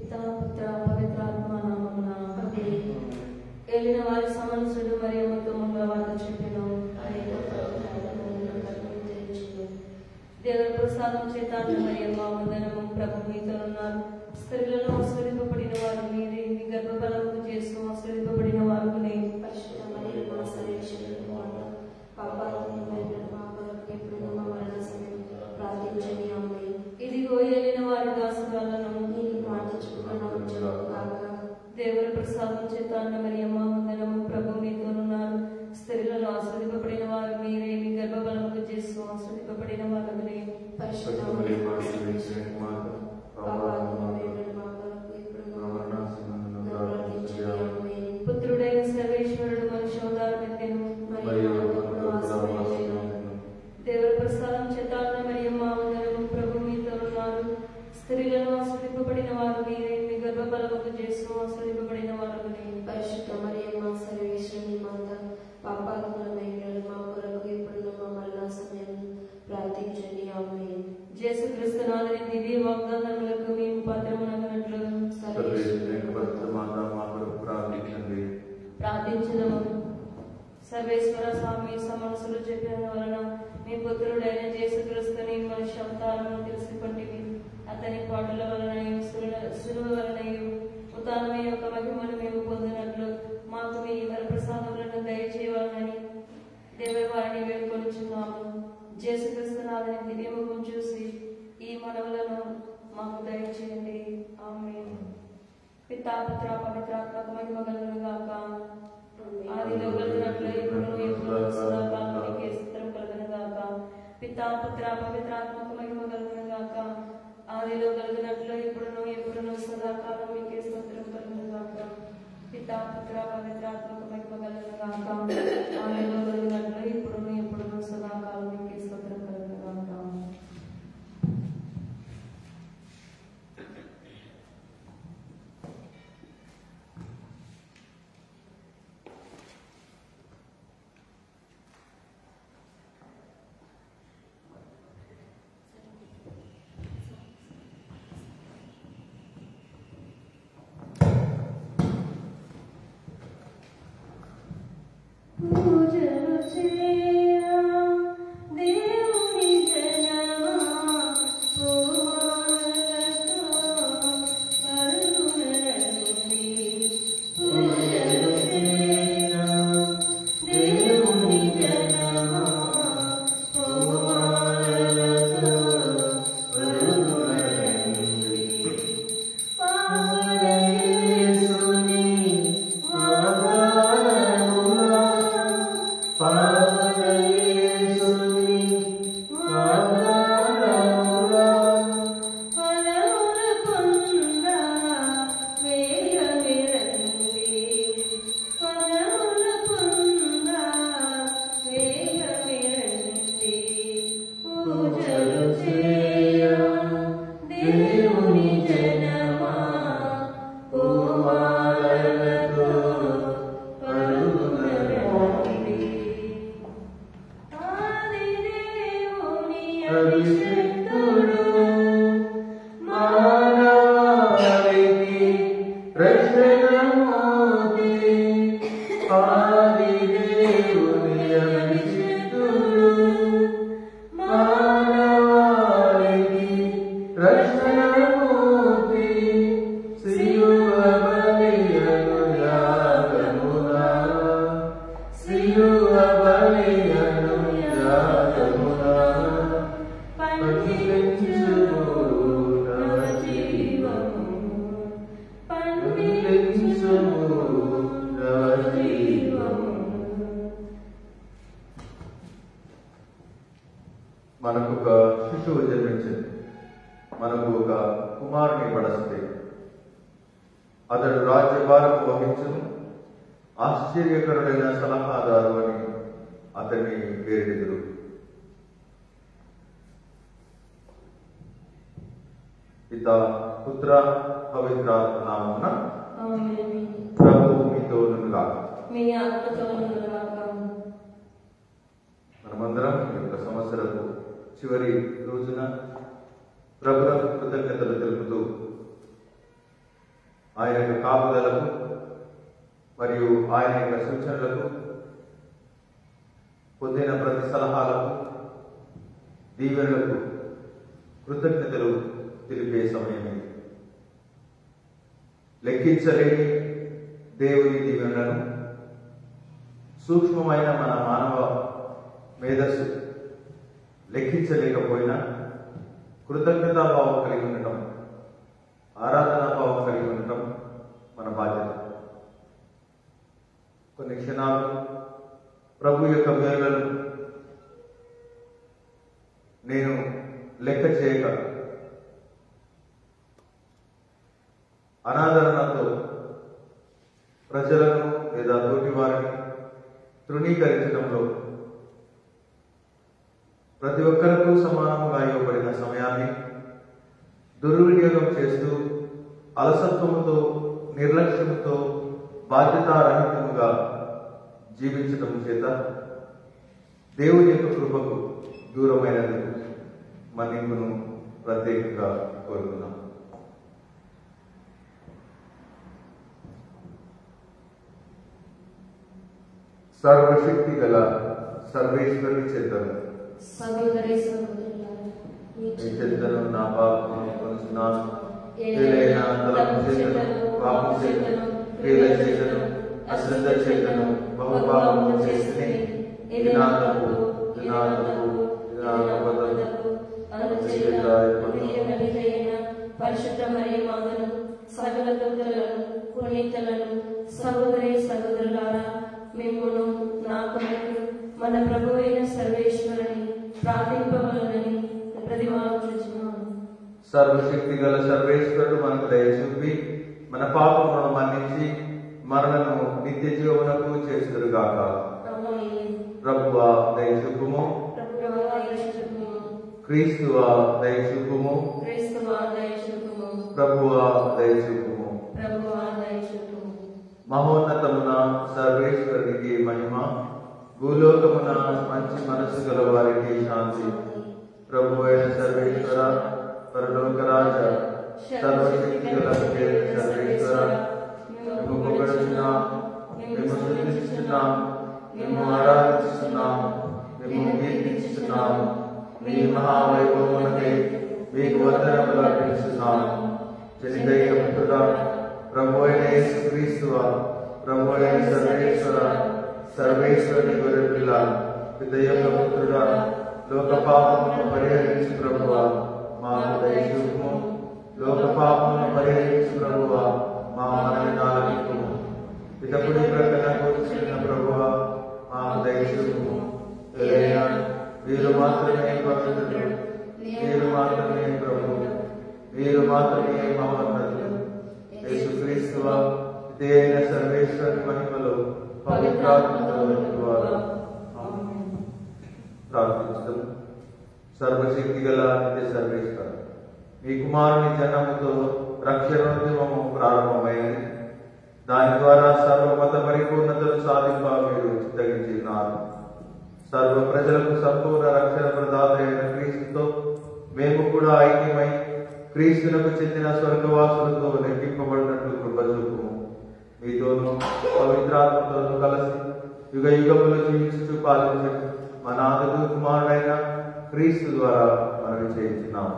పితా పుత్ర పవిత్రాత్మ నామమున ఏలిన వారి సమన్సుడు మరియు అమ్మతో మంగళవార్త చెప్పెను దేవుని ప్రసాదం చేత మరియమ్మ వందనము ప్రభు మీతో ఉన్నారు స్త్రీలలో ఆశ్రయింపబడిన వారు మీరే మీ గర్భఫలము చేస్తూ ఆశ్రయింపబడిన వారు పరిశుద్ధ మరియు మా సర్వేశ్వరుడు మాత పాపాలను వేదన మా కొరకు ఎప్పుడు మా మరణ సమయం ప్రార్థించని అమ్మాయి ఇదిగో ఏలిన వారి దాసురాలను నేను ప్రార్థించుకున్నాను కాక దేవుని ప్రసాదం చేత మరియమ్మ వందనము ప్రభు మీతో ఉన్నారు స్త్రీలలో ఆశ్రయింపబడిన వారు మీరే మీ గర్భఫలము చేస్తూ ఆశ్రయింపబడిన వారు పరిశుద్ధ మరియు మా సర్వేశ్వరుడు మాత పాపాలను వేదన మా కొరకు ఎప్పుడు మా మరణ సమయం ప్రార్థించని అమ్మాయి పుత్రుడైన సర్వేశ్వరుడు మనుషోదారమెత్తెను మరియు మా సర్వేశ్వరుడు దేవుని ప్రసాదం చేత మరియమ్మ వందనము ప్రభు మీతో ఉన్నారు స్త్రీలను ఆశ్రయింపబడిన వారు మీరే మీ గర్భఫలము చేస్తూ ఆశ్రయింపబడిన వారు పరిశుద్ధ మరియు మా సర్వేశ్వరుని మాత పాపాలను వేదన మా కొరకు ఎప్పుడు మా మరణ సమయం ప్రార్థించని అమ్మాయి జేసుక్రీస్తు నాథుని దివ్య వాగ్దానములకు మేము పాత్రమునగనట్లు సర్వేశ్వరుని మాత మా కొరకు ప్రార్థించండి ప్రార్థించదము సర్వేశ్వర స్వామి సమనసులు చెప్పిన వలన మీ పుత్రుడైన జేసుక్రీస్తుని మనిషి అవతారమును తెలుసుకుంటేవి అతని పాటల వలన సులువ వలన ఉతానమే యొక్క మహిమను మేము పొందినట్లు మాకు మీ వరప్రసాదములను దయచేయవాలని దేవుని వారిని వేడుకొనిచున్నాము జేసుక్రీస్తు నాథుని దివ్యముఖం చూసి ఈ మనవులను మాకు దయచేయండి ఆమె పితా పుత్ర పవిత్రాత్మక మహిమ కలుగును గాక ఆదిలో కలిగినట్లు ఇప్పుడు ఎప్పుడు సదాకాలానికి స్తోత్రం కలుగును గాక పితా పుత్ర పవిత్రాత్మక మహిమ కలుగును గాక ఆదిలో కలిగినట్లు ఇప్పుడును ఎప్పుడును సదాకాలం మీకే స్తోత్రం కలుగును గాక పితా పుత్ర పవిత్రాత్మక మహిమ కలుగును గాక ఆదిలో కలిగినట్లు ఇప్పుడును ఎప్పుడును సదాకాలం మీకే స్తోత్రం కలుగును గాక పూజలు చేయా దేవుని జనమా పూమాలతో కరుణరండి పూజలు చేయా దేవుని జనమా పూమాలతో కరుణరండి పావయేసుని వాగ్దానమునా పావయేసుని వాగ్దానమునా ఫలముల పొంద వేగమిరండి ఫలముల పొంద వేగమిరండి పూజలు చేయ దేవుని జనమా పూమాలతో పరుగునరండి ఆది దేవుని అభిషేకుడు మానవాళికి రక్షణమూర్తి ఆది దేవుని అభిషిక్తుడు మానవాళికి రక్షణమూర్తి శిలువ బలియను యాగముగా శిలువ బలియను యాగముగా పండించుము నవ జీవము పండించుము నవ జీవము మనకు ఒక శిశువు జన్మించింది మనకు ఒక కుమారుని పడస్తే అతడు రాజ్యభారం వహించును ఆశ్చర్యకరుడైన సలహాదారు అని అతన్ని పేరెదురు పిత పుత్ర పవిత్రాత్మ నామమున ఆమేన్. ప్రభు మీతో గాక మీ ఆత్మతో గాక మనమందరం ఈ యొక్క సంవత్సరపు చివరి రోజున ప్రభుల కృతజ్ఞతలు తెలుపుతూ ఆయన యొక్క కాపుదలకు మరియు ఆయన యొక్క సూచనలకు పొందిన ప్రతి సలహాలకు దీవెనలకు కృతజ్ఞతలు తెలిపే సమయం ఇది లెక్కించలేని దేవుని దీవెనలను సూక్ష్మమైన మన మానవ మేధస్సు లెక్కించలేకపోయినా కృతజ్ఞతాభావం కలిగి ఉండటం ఆరాధనాభావం కలిగి ఉండటం మన బాధ్యత కొన్ని క్షణాలు ప్రభు యొక్క మేలులను నేను లెక్క చేయక అనాదరణతో ప్రజలను లేదా తోటి వారిని తృణీకరించడంలో ప్రతి ఒక్కరికూ సమానంగా ఇవ్వబడిన సమయాన్ని దుర్వినియోగం చేస్తూ అలసత్వముతో నిర్లక్ష్యంతో బాధ్యతారహితముగా జీవించటం చేత దేవుని యొక్క కృపకు దూరమైనది మన్నింపును ప్రత్యేకంగా కోరుకున్నాం సర్వశక్తి గల సర్వేశ్వరుని చేతను సహోదరి సహోదరులారా, మీ నీ చేతను నా పాపము కొలుచున్నాను ఏలైనా తలపు చేతను పాపం చేతను క్రియల చేతను అశ్రద్ధ చేతను బహుపాపము చేస్తే ఇది నా తప్పు ఇది నా తప్పు ఇది నా అబద్ధము అనుచేత ప్రియమైన పరిశుద్ధ మరియు మాతను సకల దుఃఖలను పునీతలను సహోదరి సహోదరులారా మిమ్మును నా కొరకు మన ప్రభు అయిన సర్వేశ్వరుని ప్రార్థింపవలనని ప్రతిమాలుచున్నాను సర్వశక్తి గల సర్వేశ్వరుడు మనకు దయ చూపి మన పాపములను మన్నించి మనలను నిత్య జీవమునకు చేస్తురుగాక ప్రభువా దయ చూపుము క్రీస్తువా దయ చూపుము ప్రభువా దయ చూపుము మహోన్నతమున సర్వేశ్వరునికి మహిమ భూలోకమున మంచి మనసు గల వారికి శాంతి ప్రభు అయిన సర్వేశ్వర పరలోక రాజ సర్వశక్తి గల దేవుని సర్వేశ్వర మేము పొగడుచున్నాం మేము స్థుతిస్తున్నాం మేము ఆరాధిస్తున్నాం మేము కీర్తిస్తున్నాం మీ మహావైభవమునకై మీకు వందనములు అర్పిస్తున్నాం జనిదయ్య పుత్రుడా ప్రభు అయిన యేసుక్రీస్తువా ప్రభు అయిన సర్వేశ్వర సర్వేశ్వరుని గొర్రెపిల్ల విదయ్య పుత్రుడా లోక పాపమును పరిహరించు ప్రభువా మాకు దయచూపుము లోక పాపమును పరిహరించు ప్రభువా మా మనవి నాలుగుము పితపుడి ప్రకటన కూర్చున్న ప్రభువా మాకు దయచూపుము ఏలైనా మీరు మాత్రమే పవిత్రులు మీరు మాత్రమే ప్రభు మీరు మాత్రమే మహోన్నతులు యేసుక్రీస్తువా ఇదే అయిన సర్వేశ్వరుని మహిమలో పవిత్రాత్మలో నింపువారు. ఆమేన్. ప్రార్థించడం సర్వశక్తి గల నిత్య సర్వేశ్వర మీ కుమారుని జన్మతో రక్షణోద్యమము ప్రారంభమైనది దాని ద్వారా సర్వమత పరిపూర్ణతను సాధింప మీరు చిత్తగించినారు సర్వ ప్రజలకు సంపూర్ణ రక్షణ ప్రదాత అయిన క్రీస్తుతో మేము కూడా ఐక్యమై క్రీస్తునకు చెందిన స్వర్గవాసులతో నెట్టింపబడినట్లు కృప చూపుము మీతోనూ పవిత్రాత్మతోనూ కలిసి యుగ యుగములు జీవించుచు పాలించు మా నాదుడు కుమారుడైన క్రీస్తు ద్వారా మనవి చేయించున్నాము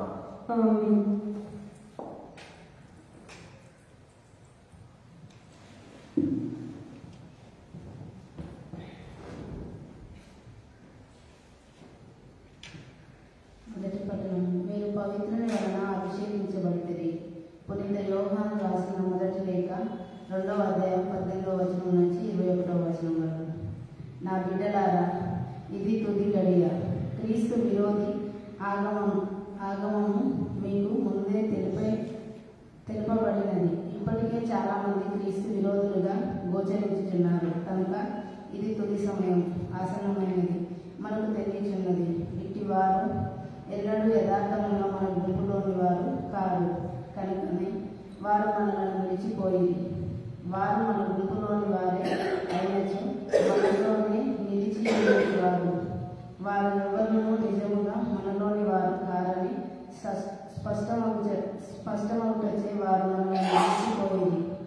మొదటి పట్టణం మీరు పవిత్రుని వలన అభిషేకించబడితే పునీత యోహాను రాసిన మొదటి లేఖ రెండవ అధ్యాయం పద్దెనిమిదవ వచనం నుంచి ఇరవై ఒకటవ వచనం వరకు నా బిడ్డలారా ఇది తుది గడియ క్రీస్తు విరోధి ఆగమం ఆగమము మీకు ముందే తెలిపై తెలుపబడినది ఇప్పటికే చాలా మంది క్రీస్తు విరోధులుగా గోచరించుచున్నారు కనుక ఇది తుది సమయం ఆసన్నమైనది మనకు తెలియచున్నది ఇట్టి వారు ఎన్నడూ యథార్థమున్న మన గుంపులోని వారు కాదు కనుకనే వారు మనలను విడిచిపోయింది వారు మన గుంపులోని వారే అయినచో మనలోనే నిలిచి వారు వారు ఎవరినూ నిజముగా మనలోని వారు కారని స్పష్టమవు స్పష్టమవుటచే వారు మనల్ని విడిచిపోయింది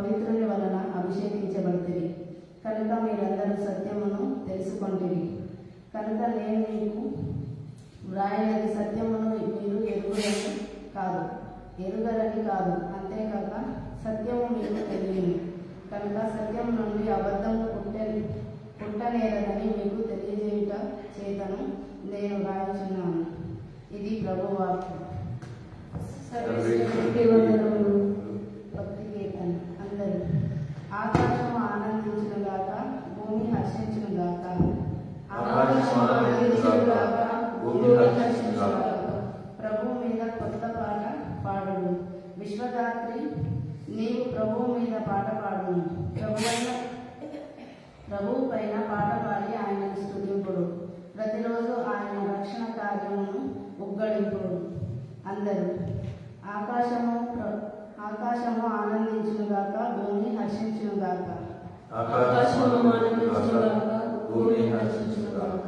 పవిత్రుని వలన అభిషేకించబడితిరి కనుక మీరందరూ సత్యమును తెలుసుకొంటిరి కనుక నేను మీకు వ్రాయలేదు సత్యమును మీరు ఎరుగురని కాదు ఎరుగరని కాదు అంతేకాక సత్యము మీకు తెలియను కనుక సత్యం నుండి అబద్ధము పుట్ట పుట్టనేరదని మీకు తెలియజేయుట చేతను నేను వ్రాయుచున్నాను ఇది ప్రభువాక్కు సర్వేశ్వరునికి వందనములు భక్తి కీర్తన అందరూ ఆకాశము ఆనందించునుగాక భూమి హర్షించునుగాక ఆకాశము ఆనందించునుగాక భూమి హర్షించునుగాక ప్రభు మీద కొత్త పాట పాడును విశ్వదాత్రి నీవు ప్రభువు మీద పాట పాడును ప్రభువైన ప్రభువు పైన పాట పాడి ఆయనను స్తుతింపుడు ప్రతిరోజు ఆయన రక్షణ కార్యమును ఉగ్గడింపుడు అందరూ ఆకాశము ప్ర- ఆకాశము ఆనందించునుగాక భూమి హర్షించునుగాక ఆకాశము ఆనందించుగాక భూమి హర్షించుగాక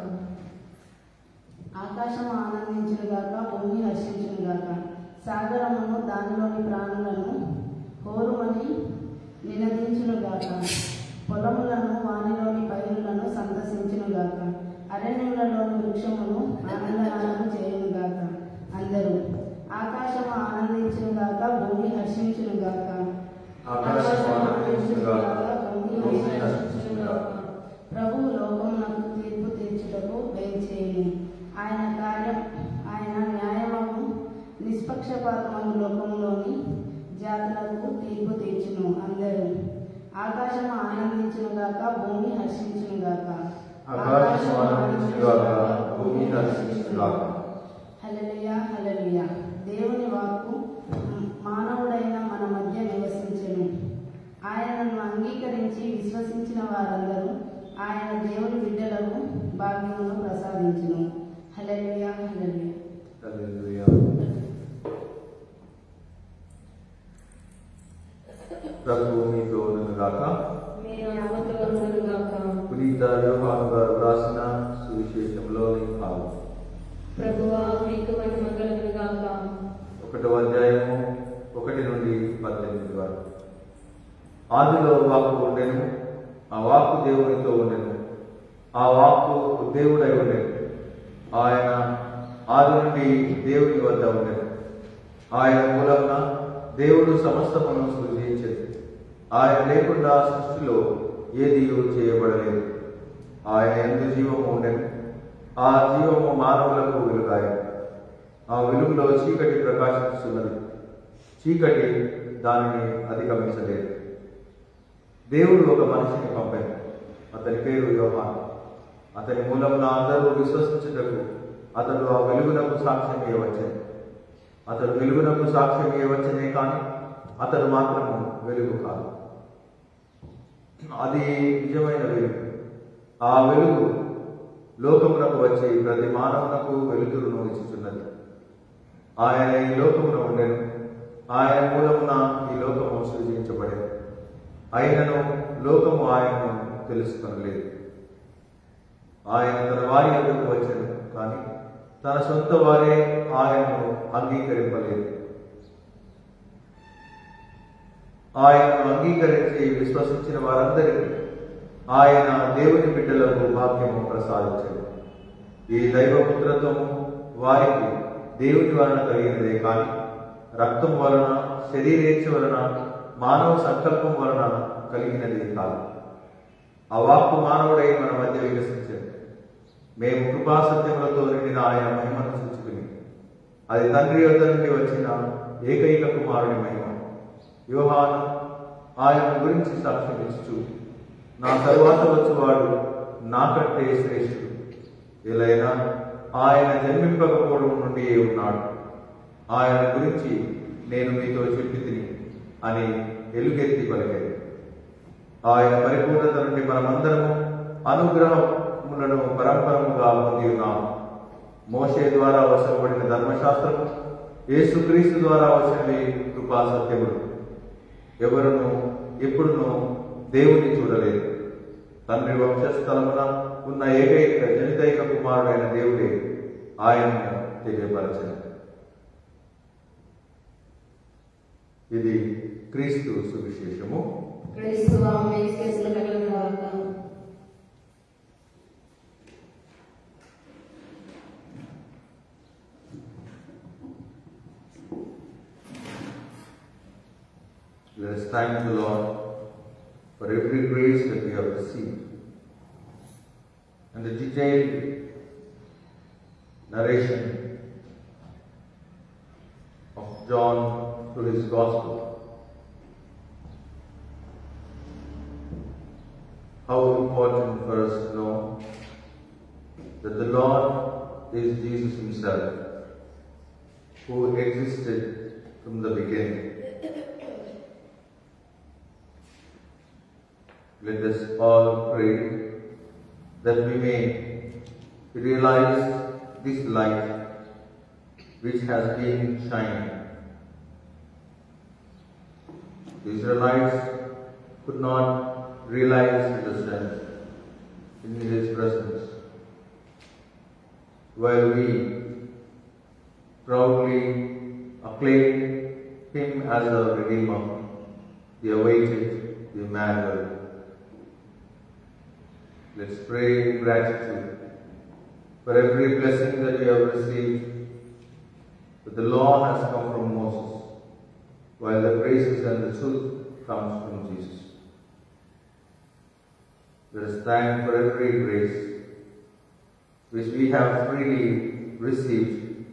ఆకాశము ఆనందించునుగాక భూమి హర్షించునుగాక సాగరమును దానిలోని ప్రాణులను హోరుమని నినదించునుగాక పొలములను వానిలోని పైరులను సందర్శించునుగాక అరణ్యములలోని వృక్షమును ఆనందనాలను చేయునుగాక అందరూ ఆకాశము ఆనందించునుగాక భూమి హర్షించునుగాక ఆకాశము ఆనందించునుగాక, భూమి హర్షించునుగాక. ప్రభువు లోకమునకు తీర్పు తీర్చుటకు వేంచేయును ఆయన కార్యం ఆయన న్యాయమము నిష్పక్షపాతమగు లోకములోని జాతులకు తీర్పు తీర్చును అందరూ ఆకాశము ఆనందించునుగాక భూమి హర్షించునుగాక ఆకాశము ఆనందించుగాక, భూమి హర్షించుగాక. హల్లెలూయా హల్లెలూయా దేవుని వాక్కు మానవుడైన మన మధ్య నివసించెను ఆయనను అంగీకరించి విశ్వసించిన వారందరూ ఆయన దేవుని బిడ్డలకు భాగ్యమును ప్రసాదించును హల్లెలూయా హల్లెలూయా హల్లెలూయా. ప్రభువు మీతో గాక మీ ఆత్మతో వందనగాక పునీత యోహాను గారు రాసిన సువిశేషంలోని భాగం ప్రభువా మీకు మహిమ కలుగునుగాక ఒకటో అధ్యాయము ఒకటి నుండి పద్దెనిమిది వరకు ఆదిలో వాక్కు ఉండెను ఆ వాక్కు దేవునితో ఉండెను ఆ వాక్కు దేవుడై ఉండెను ఆయన ఆది నుండి దేవుని వద్ద ఉండెను ఆయన మూలమున దేవుడు సమస్తమును సృజించేది ఆయన లేకుండా సృష్టిలో ఏది చేయబడలేదు ఆయన ఎందు జీవము ఉండెను ఆ జీవము మానవులకు వెలుగాయను ఆ వెలుగులో చీకటి ప్రకాశిస్తున్నది చీకటి దానిని అధిగమించలేదు దేవుడు ఒక మనిషిని పంపాడు అతని పేరు యోహాను అతని మూలమున అందరూ విశ్వసించుటకు అతడు ఆ వెలుగునకు సాక్ష్యం ఇవ్వచ్చని అతడు వెలుగునకు సాక్ష్యం ఇవ్వచ్చనే కానీ అతడు మాత్రము వెలుగు కాదు అది నిజమైన వెలుగు ఆ వెలుగు లోకమునకు వచ్చి ప్రతి మానవునకు వెలుగును ఇచ్చుచున్నది ఆయన ఈ లోకమున ఉండెను ఆయన మూలమున ఈ లోకము సృజించబడేది అయినను లోకము ఆయనను తెలుసుకొనలేదు ఆయన తన వారి ఎదుకు వచ్చాను కానీ తన సొంత వారే ఆయనను అంగీకరింపలేదు ఆయనను అంగీకరించి విశ్వసించిన వారందరికీ ఆయన దేవుని బిడ్డలకు భాగ్యము ప్రసాదించాడు ఈ దైవపుత్రత్వము వారికి దేవుని వలన కలిగినదే కానీ రక్తం వలన శరీరేచ్ఛ వలన మానవ సంకల్పం వలన కలిగినది కాదు ఆ వాక్కు మానవుడై మన మధ్య వికసించాడు మేము కృపా సత్యములతో నిండిన ఆయన మహిమను చూచుకుని అది తండ్రి యొద్ద నుండి వచ్చిన ఏకైక కుమారుని మహిమ యోహాను ఆయన గురించి సాక్ష్యం ఇచ్చు నా తరువాత వచ్చేవాడు నాకంటే శ్రేష్ఠుడు ఎలైనా ఆయన జన్మింపకపోవడం నుండి ఉన్నాడు ఆయన గురించి నేను మీతో చెప్పి తిని అని ఎలుగెత్తి పలికాడు ఆయన పరిపూర్ణత నుండి మనమందరము అనుగ్రహములను పరంపరముగా పొంది ఉన్నాము మోసే ద్వారా వశపడిన ధర్మశాస్త్రము యేసుక్రీస్తు ద్వారా వచ్చినవి కృపా సత్యములు ఎవరును ఎప్పుడును దేవుని చూడలేదు తండ్రి వంశస్థలమున ఉన్న ఏకైక జనితైక కుమారుడైన దేవుడే ఆయనను తెలియపరచను ఇది క్రీస్తు సువిశేషము క్రీస్తు ఆమె కలుగుగాక Let us thank the Lord for every grace that we have received. And the detailed narration of John through his Gospel. How important for us to know that the Lord is Jesus Himself, who existed from the beginning. Let us all pray that we may realize this light which has been shining. The Israelites could not realize the strength in His presence, while we proudly acclaim Him as a Redeemer, the awaited, the Emmanuel. Let's pray in gratitude for every blessing that we have received. But the law has come from Moses, while the graces and the truth comes from Jesus. Let us thank for every grace which we have freely received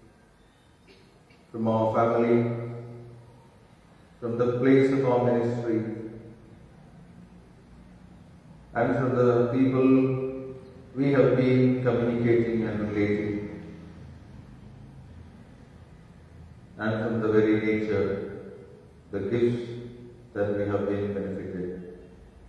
from our family, from the place of our ministry, and from the people we have been communicating and relating, and from the very nature, the gifts that we have been benefited.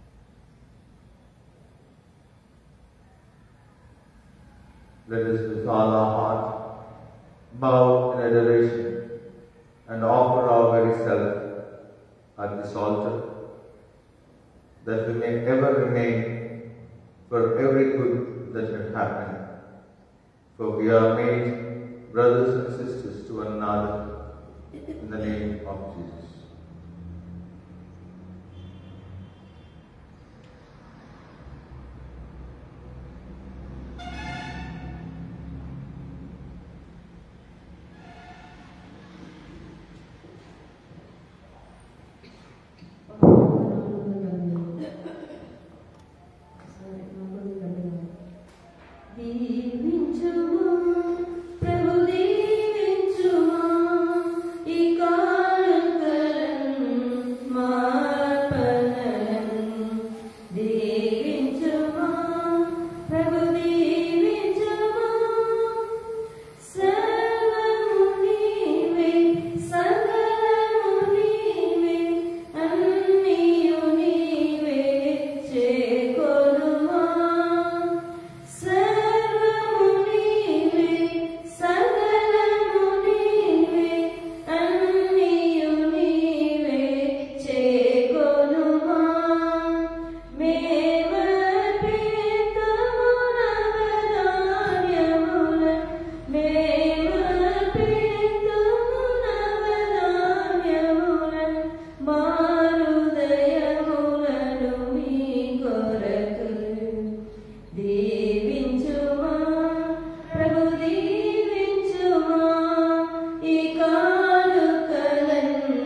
Let us with all our heart bow in adoration and offer our very self at this altar that we may ever remain for every good that had happened. For we are made brothers and sisters to one another in the name of Jesus. దీవించుమా ప్రభు దీవించుమా ఈ కాలంకరం మార్పణం దీవించుమా ప్రభు దీవించుమా సర్వము నీవే సకలము నీవే అన్నియు నీవే చేకొనుమా సర్వము నీవే సకలము నీవే అన్నియు నీవే చేకొనుమా మేమర్పితము నవధాన్యముల మేమర్పితము నవధాన్యముల మా హృదయములను మీ కొరకు దీవించుమా ప్రభు దీవించుమా ఈ కానుకలన్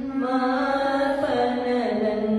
మార్పణలన్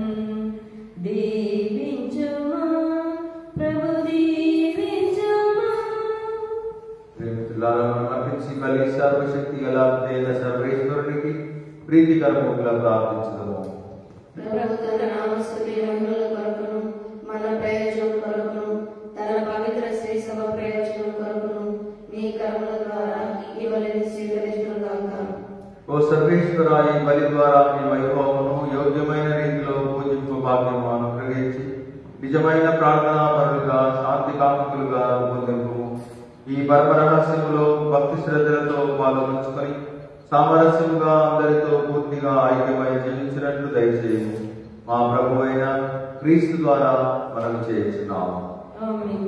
దీవించుమా ప్రభు దీవించుమా ప్రేమితులారా మనం అర్పించి బలి సర్వశక్తి గల దేవ సర్వేశ్వరునికి ప్రీతికరముగా ప్రార్థించదము ప్రభు తన నామస్తుతి మహిమల కొరకును మన ప్రయోజనం కొరకును తన పవిత్ర శ్రీ సభ ప్రయోజనం కొరకును మీ కర్మల ద్వారా ఈ బలిని స్వీకరించును గాక ఓ సర్వేశ్వర ఈ బలి ద్వారా మీ వైభవమును యోగ్యమైన రీతిలో పూజింపు భాగ్యము అనుగ్రహించి నిజమైన ప్రార్థనా పరులుగా శాంతి కాముకులుగా రూపొందింపు ఈ పరమ రహస్యములో భక్తి శ్రద్ధలతో పాల్గొంచుకొని సామరస్యముగా అందరితో పూర్తిగా ఐక్యమై జీవించినట్లు దయచేయము మా ప్రభు అయిన క్రీస్తు ద్వారా మనం చేయించున్నాము ఆమేన్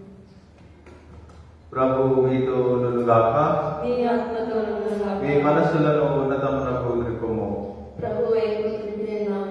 ప్రభు మీతో గాక మీ ఆత్మతో మీ మనస్సులను ఉన్నతమునకు నిలుపుము ప్రభువే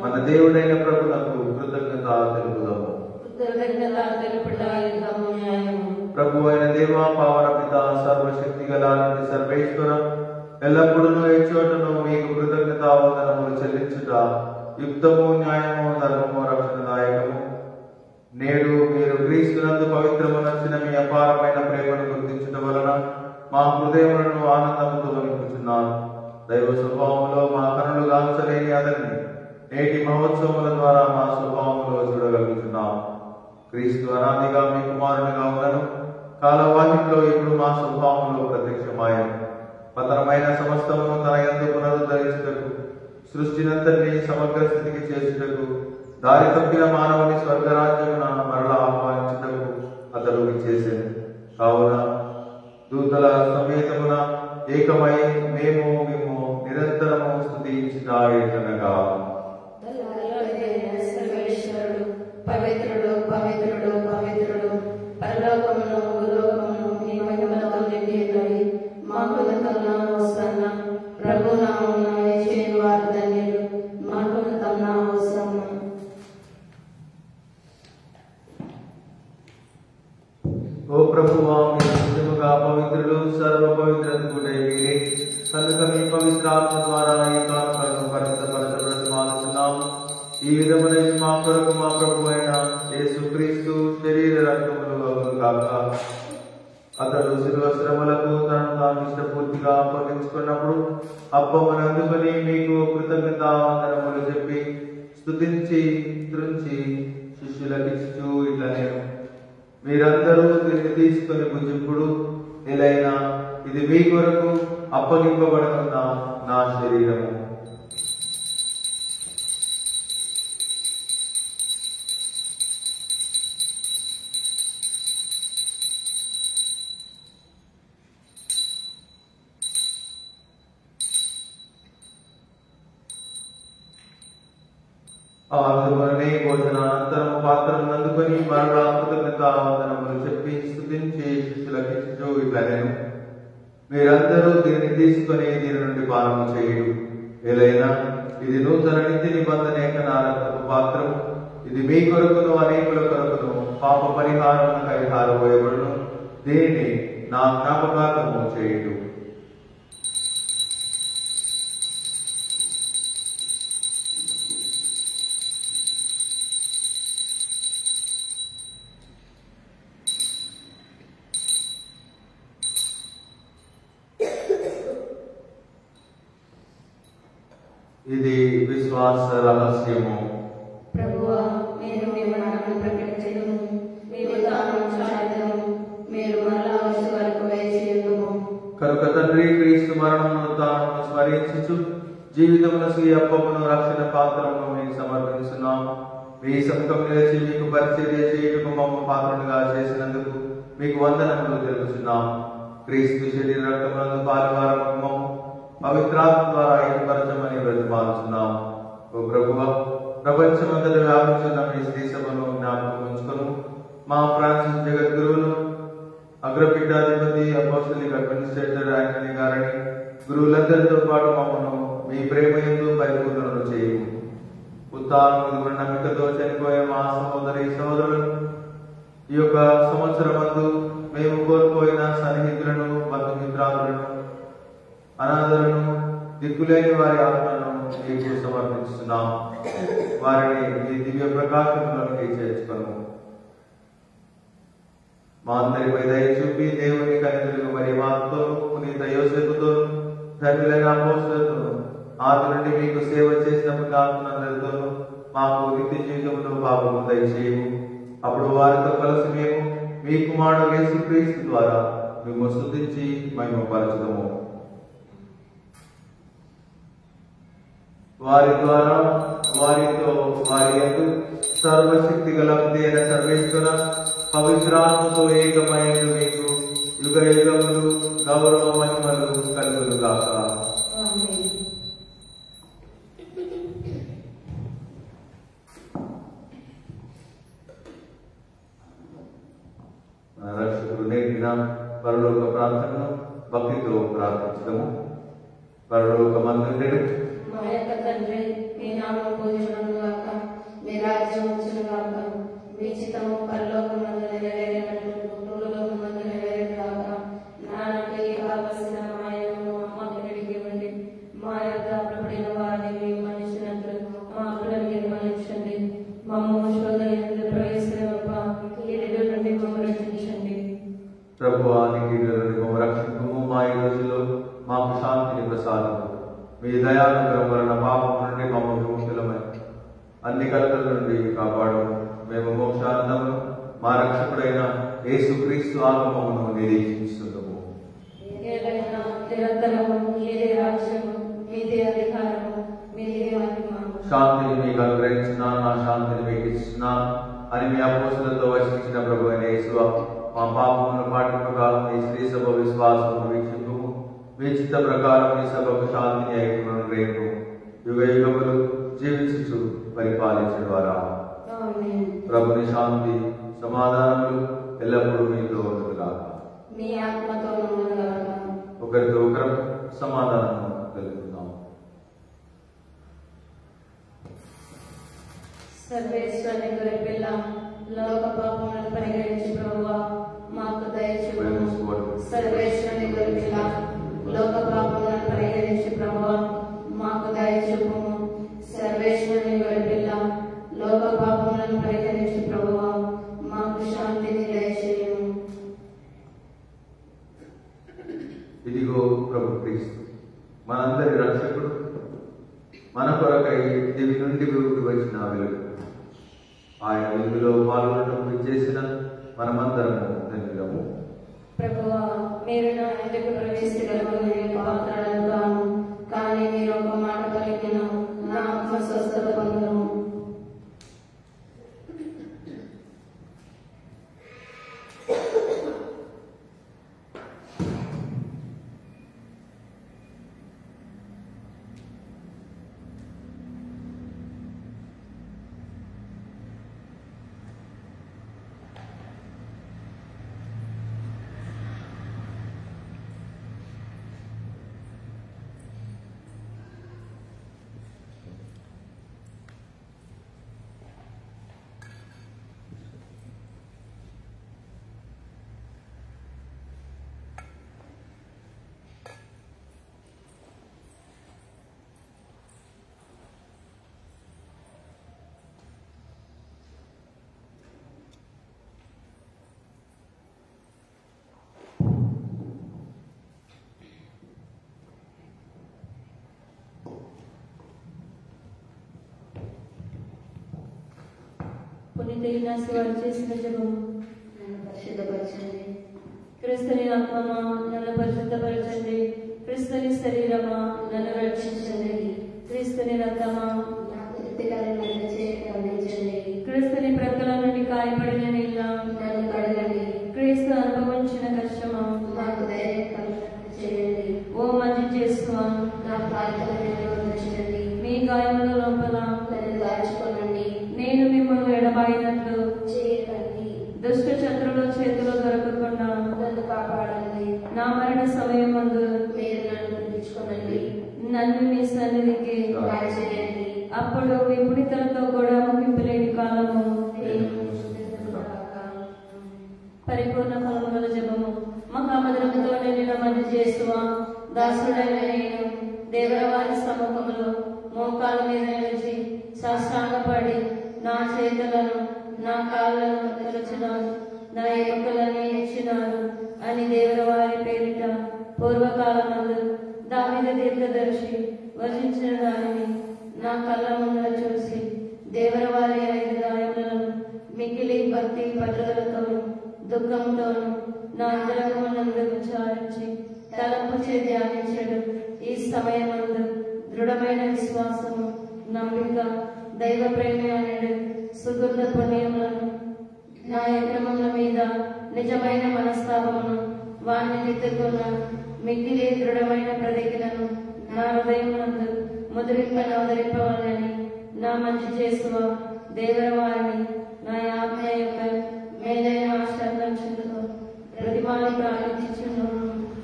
మన దేవుడైన ప్రభునకు కృతజ్ఞత తెలుపుదాము కృతజ్ఞత తెలుపుట యుద్ధము న్యాయము ప్రభు అయిన దేవ పావన పిత సర్వశక్తి గల నుండి సర్వేశ్వర ఎల్లప్పుడూ చోటను మీకు కృతజ్ఞత వందనములు చెల్లించుట యుక్తము న్యాయము ధర్మము రక్షణదాయకము నేడు మీరు క్రీస్తునందు పవిత్రము నచ్చిన మీ అపారమైన ప్రేమను గుర్తించట వలన మా హృదయములను ఆనందముతో నింపుచున్నాను దైవ స్వభావంలో మా కనులు గాంచలేని అతన్ని నేటి మహోత్సవముల ద్వారా మా స్వభావంలో చూడగలుగుతున్నాం క్రీస్తు అనాదిగా మీ కుమారునిగా ఉన్నను కాలవాహిలో ఇప్పుడు మా స్వభావంలో ప్రత్యక్షమాయను పతనమైన సమస్తమును తన యందు పునరుద్ధరించుటకు సృష్టినంతటినీ సమగ్ర స్థితికి చేసుటకు దారి తప్పిన మానవుని స్వర్గరాజ్యమున మరలా ఆహ్వానించుటకు అతడు చేసేది కావున దూతల సమేతమున ఏకమై మేము మేము నిరంతరము స్థుతించుతాయనగా సర్వేశ్వరుడు పవిత్రుడు పవిత్రుడు పవిత్రుడు పరలోకమును భూలోకమును మీ మహిమలతో నిండి ఉన్నవి మాకు కన్నా వస్తున్న ప్రభు నామమున వేచేయు వారు ధన్యులు మాకు తన్నా వస్తున్న ఓ ప్రభువా మీరు నిజముగా పవిత్రులు సర్వ పవిత్రుడే మీరే కనుక మీ పవిత్ర ఆత్మ ద్వారా ఈ కానుకలను పరిశుభ్రతపరచబడుతున్నాము ఈ విధమున మా కొరకు మా ప్రభు అయిన యేసుక్రీస్తు శరీర రక్తములు అగును కాక అతడు శిలువ శ్రమలకు తనను తాను ఇష్టపూర్తిగా అప్పగించుకున్నప్పుడు అప్పమును అందుకొని మీకు కృతజ్ఞత వందనములు చెప్పి స్తుతించి త్రుంచి శిష్యులకిచ్చు ఇట్లా నేను మీరందరూ దీన్ని తీసుకొని భుజింపుడు ఎలైనా ఇది మీ కొరకు అప్పగింపబడుతున్న నా శరీరము అందువలనే భోజనానంతరం పాత్రను అందుకొని మరలా కృతజ్ఞత వందనములు చెప్పి స్థుతించి శిష్యులకిచ్చు ఇట్లా నేను మీరందరూ దీన్ని తీసుకొని దీని నుండి పానము చేయుడు ఏలైనా ఇది నూతన నిత్య నిబంధన ఏకనారకపు పాత్రం ఇది మీ కొరకును అనేకుల కొరకును పాప పరిహారం పరిహారం పోయబడును దీనిని నా జ్ఞాపకార్థము చేయుడు ఇది విశ్వాస రహస్యము ప్రభువా నేను మీ మరణాన్ని ప్రకటించను మీ విధానం సాధ్యము మీరు మరలా వచ్చే వరకు వేచి ఉండుము కనుక తండ్రి క్రీస్తు మరణమును తాను స్మరించు జీవితమున స్వీయ అప్పమును రక్షణ పాత్రమును మీకు సమర్పిస్తున్నాము మీ సముఖం నిలిచి మీకు పరిచర్య చేయుటకు మమ్మ పాత్రలుగా చేసినందుకు మీకు వందనములు తెలుపుతున్నాము క్రీస్తు శరీర రక్తములను పాలువారము మమ్మ పవిత్రాత్మ ద్వారా ఏర్పరచమని బ్రతిమాలుతున్నాము ఓ ప్రభువ ప్రపంచమంతట వ్యాపించిన మీ శ్రీ సభను జ్ఞాపకం ఉంచుకొను మా ఫ్రాన్సిస్ జగద్గురువును అగ్రపీఠాధిపతి అపోస్టలిక్ అడ్మినిస్ట్రేటర్ యాంటనీ గారిని గురువులందరితో పాటు మమ్మను మీ ప్రేమ ఎందు పరిపూర్ణను చేయము ఉత్తానములు నమ్మికతో చనిపోయే మా సహోదరి సహోదరులు ఈ యొక్క సంవత్సరమందు మేము కోల్పోయిన సన్నిహితులను బంధుమిత్రాదులను అనాథలను దిక్కులేని వారి ఆత్మలను మీకు సమర్పిస్తున్నాం వారిని మీ దివ్య ప్రకాశంలోనికి చేర్చుకొను మా అందరిపై దయ చూపి దేవుని కనితులకు మరి మాతో పునీత యోసేపుతో ధన్యులైన అపోస్తులతో ఆది నుండి మీకు సేవ చేసిన పుణ్యాత్మలందరితో మాకు నిత్య జీవితంలో భాగము దయచేయము అప్పుడు వారితో కలిసి మేము మీ కుమారుడు యేసుక్రీస్తు ద్వారా మేము స్తుతించి మహిమపరచుదాము వారి ద్వారా వారితో వారి యందు సర్వశక్తి గల అయిన సర్వేశ్వర పవిత్రాత్మతో ఏకమైన మీకు యుగ యుగములు గౌరవ మహిమలు కలుగులు కాక ఆమేన్ మన రక్షకుడు నేర్పిన పరలోక ప్రార్థనను భక్తితో ప్రార్థించడము పరలోక మందిరం మా యొక్క తండ్రి మీ నామం పూజించడం అన్ని కలతల నుండి కాపాడు మేము మోక్షానందమును మా రక్షకుడైన యేసుక్రీస్తు ఆగమమును నిరీక్షిస్తున్నాము ఏదైనా నిరంతరము మీదే రాజ్యము మీదే అధికారము మీదే మహిమ శాంతిని మీకు అనుగ్రహించిన నా శాంతిని మీకు ఇస్తున్నా అని మీ అపోసలతో వచించిన ప్రభు అయిన యేసు మా పాపములను పాటింపగా మీ శ్రీ సభ విశ్వాసము వీక్షింపు మీ చిత్త ప్రకారం మీ సభకు శాంతిని ఐక్యమును అనుగ్రహింపు యుగ యుగములు జీవించు పరిపాలించు ద్వారా ఆమేన్. ప్రభుని శాంతి సమాధానములు ఎల్లప్పుడూ మీతో ఉండుగాక మీ ఆత్మతో ఉండగలగా ఒకరితో ఒకరం సమాధానం తెలుపుకుందాం సర్వేశ్వరుని గొర్రెపిల్ల లోక పాపములను పరిగణించి ప్రభువా మాకు దయచేయము సర్వేశ్వరుని గొరిపిల్ల లోక పాపములను పరిహరించి ప్రభువా మాకు దయచూపుము సర్వేశ్వరుని గొరిపిల్ల లోక పాపములను పరిహరించి ప్రభువా మాకు శాంతిని దయచేయము ఇదిగో ప్రభు క్రీస్తు మనందరి రక్షకుడు మన కొరకై దివి నుండి భూమికి వచ్చిన వెలుగు ఆయన వెలుగులో పాల్గొనడం చేసిన మనమందరము ధన్యులము ప్రభువా మీరు నా ఇంటికి ప్రవేశించగలరు నేను పాత్రలను కాను కానీ మీరు ఒక మాట పలికిన నా ఆత్మ స్వస్థత పొందను పునీత యునాసి వారు చేసిన జపము నన్ను పరిశుద్ధపరచండి క్రిస్తుని ఆత్మమా నన్ను పరిశుద్ధపరచండి క్రిస్తుని శరీరమా నన్ను రక్షించండి క్రీస్తుని రక్తమా నాకు తృప్తికరమైన చేతి అందించండి క్రీస్తుని ప్రక్కల నుండి కాయపడిన నీళ్ళ నన్ను కడగండి క్రీస్తు అనుభవించిన కష్టమా నాకు ధైర్యం కలిగినట్టు చేయండి ఓ మంచి చేసుకుమా నా ప్రార్థనను నిర్వర్తించండి మీ గాయముల లోపల నన్ను దాచుకోనండి నేను మిమ్మల్ని ఎడబాయినట్లు చేయకండి దుష్ట శత్రువుల చేతిలో దొరకకుండా నన్ను కాపాడండి నా మరణ సమయం ముందు మీరు నన్ను పిలుచుకోనండి నన్ను మీ సన్నిధికి చేయండి అప్పుడు మీ పుడితలతో కూడా ముగింపులేని కాలము నేను సిద్ధపడక. పరిపూర్ణ ఫలముల జపము మహామధురముతో నిండిన మంచి చేస్తువా దాసుడైన నేను దేవరవారి సముఖములో మోకాల మీద నిలిచి సాష్టాంగపడి నా చేతులను నా కాళ్ళను తలుచున్నాను నా ఎముకలని ఇచ్చినాను అని దేవరవారి పేరిట పూర్వకాలమందు దావిద దీర్ఘదర్శి వచించిన దానిని నా కళ్ళ ముందర చూసి దేవరవారి ఐదు గాయములను మిగిలి భక్తి పట్టుదలతోను దుఃఖంతోను నా అంతరంగమునందు విచారించి తలంపు చే ధ్యానించడు ఈ సమయమందు దృఢమైన విశ్వాసము నమ్మిక దైవ ప్రేమ అనేది సుగంధ పుణ్యములను నా యజ్ఞముల మీద నిజమైన మనస్తాపమును వాణ్ణి నెత్తుకున్న మిగిలి దృఢమైన ప్రతిజ్ఞను నా హృదయమునందు ముద్రింపను అవతరింపవాలని నా మంచి చేసువ దేవరవారిని నా ఆత్మ యొక్క మేలైన ఆశ్రయించుతో ప్రతిమాని ప్రార్థించున్నాను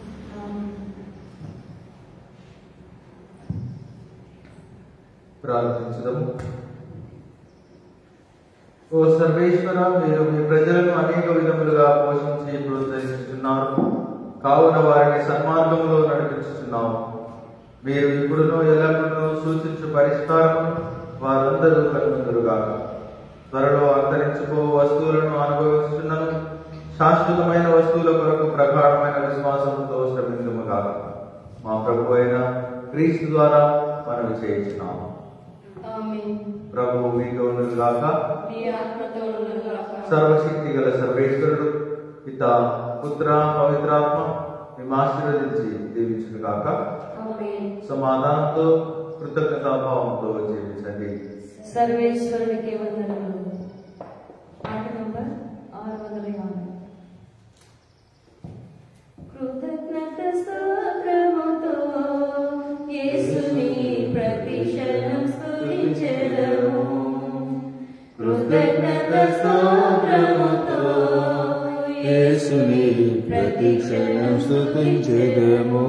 ప్రార్థించదము ఓ సర్వేశ్వర మీరు మీ ప్రజలను అనేక విధములుగా పోషించి ప్రోత్సహిస్తున్నారు కావున వారిని సన్మార్గంలో నడిపించుతున్నాము మీరు ఇప్పుడునో ఎల్లప్పుడూ సూచించు పరిష్కారమును వారందరూ కనుగొందురుగా త్వరలో అంతరించిపో వస్తువులను అనుభవిస్తున్నను శాశ్వతమైన వస్తువుల కొరకు ప్రగాఢమైన విశ్వాసంతో శ్రమిందుముగా మా ప్రభు అయిన క్రీస్తు ద్వారా మనవి చేయించున్నాము ఆమేన్ ప్రభువు మీతో గాక నీ ఆత్మతో ఉండుగాక. సర్వశక్తి గల సర్వేశ్వరుడు పిత పుత్ర పవిత్రాత్మ మేము ఆశీర్వదించి దీవించును గాక ఆమేన్. సమాధానంతో కృతజ్ఞతాభావంతో జీవించండి సర్వేశ్వరునికి వందనములు పాట నంబర్ ఆరు వందల యాభై కృతజ్ఞత స్తోత్రముతో యేసుని ప్రతిక్షణం స్తుతించెదము కృతజ్ఞత స్తోత్రముతో యేసుని ప్రతిక్షణం స్తుతించెదము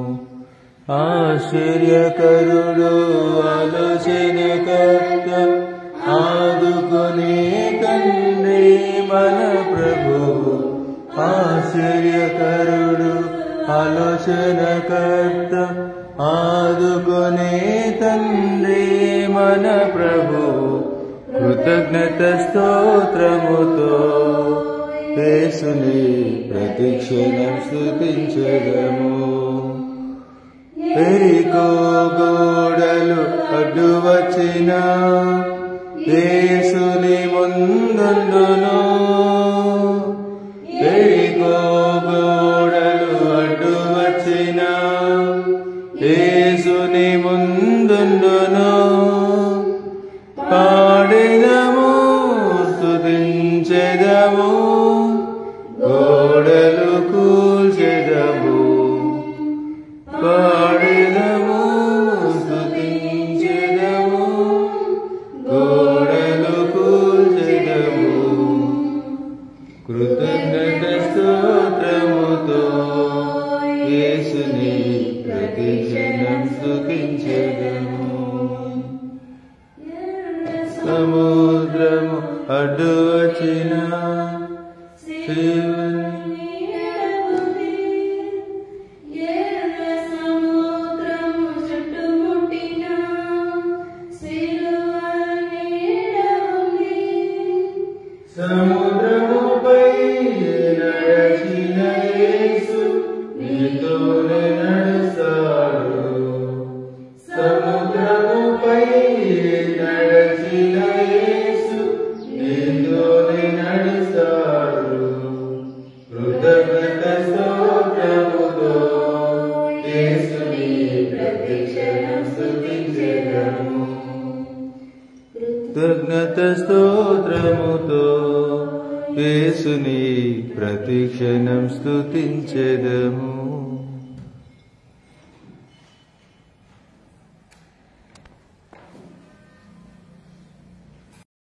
ఆశ్చర్యకరుడు ఆలోచనకర్త ఆదుకునే తండ్రి మన ప్రభు ఆశ్చర్యకరుడు ఆలోచనకర్త ఆదుకునే తండ్రి మన ప్రభు కృతజ్ఞత స్తోత్రముతో యేసుని ప్రతిక్షణం స్తుతించదము ఎరికో గోడలు అడ్డు వచ్చిన యేసుని ముందుండును ఎరికో గోడలు అడ్డు వచ్చిన యేసుని ముందుండును పాడెదము స్తుతించెదము గోడలు కూల్చెదము పాడెదము స్తుతించెదము గోడలు కూల్చెదము కృతజ్ఞత స్తోత్రముతో యేసుని ప్రతిక్షణం స్తుతించెదము సముద్రము అడ్డు వచ్చిన శివుని సముద్రము చుట్టుముట్టిన సిలువ నీడ ఉంది సముద్రముపై నడచిన యేసు నీతోనే నడుస్తాడు సముద్రముపై నడచిన యేసు నీతోనే నడుస్తాడు కృతజ్ఞత స్తోత్రముతో యేసుని ప్రతిక్షణం స్తుతించెదము కృతజ్ఞత స్తోత్రముతో యేసుని ప్రతిక్షణం స్తుతించెదము